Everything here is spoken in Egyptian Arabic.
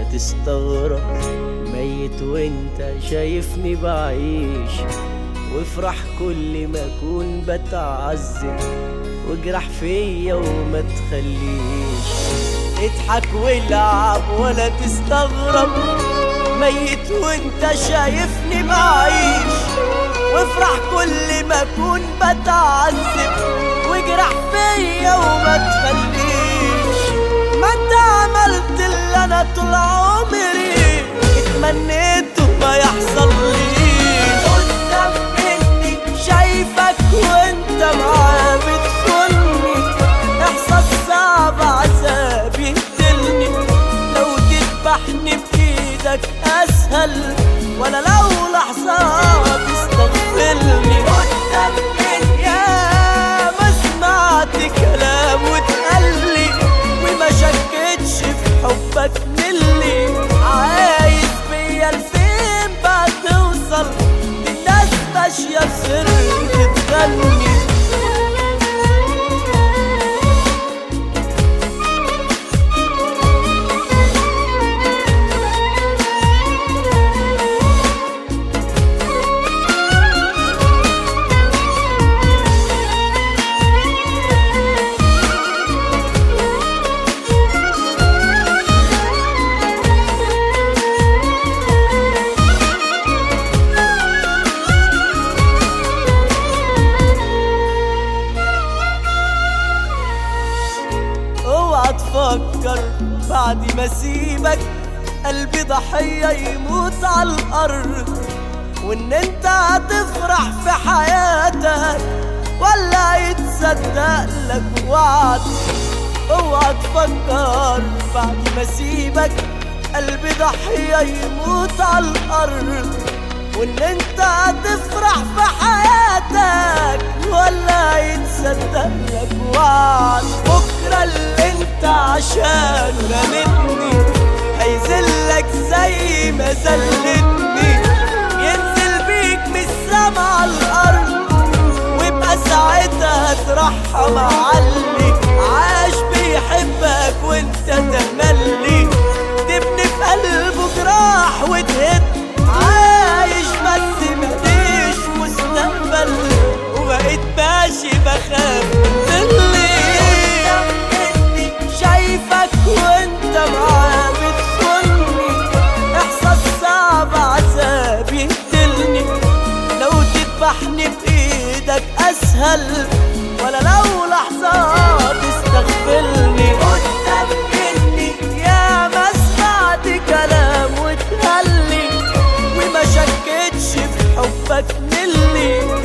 تستغرب ميت وانت شايفني بعيش وافرح كل ما اكون بتعذب واجرح فيا وما تخليش اضحك والعب ولا تستغرب ميت وانت شايفني بعيش وافرح كل ما اكون بتعذب واجرح فيا وما تخليش ما انت عملت اللي انا طول عمري اتمنيته ما يحصل ليش قدام مني شايفك وانت معاه بتخوني احساس صعب عذاب يقتلني لو تذبحني بايدك اسهل ولا لو لحظة تستغفلني قدام مني يا ما سمعت كلام وتقلي وما شكتش في حبك ملي عايز بيا لفين بقى توصل الناس ماشية بسر تتغني اوعى تفكر بعد ما اسيبك قلبي ضحية يموت على الأرض وإن أنت هتفرح في حياتك ولا يتصدق لك وعد اوعى تفكر بعد ما اسيبك قلبي ضحية يموت على الأرض وإن أنت هتفرح في حياتك ولا يتصدق لك وعد بكرة اللي انت عشانه رمتني هيذلك زي ما ذلتني ينزل بيك من السما على الأرض ويبقى ساعتها ترحم علي عاش بيحبك وانت تملي تبني في قلبه جراح وتهد عايش بس ماليش مستقبل وبقيت ماشي بخاف مني شايفك وانت معاه بتخوني احساس صعب عذاب يقتلني لو تذبحني بايدك اسهل ولا لو لحظة تستغفلني قدام مني يا ما سمعت كلام وتهلي وما شكتش في حبك ملي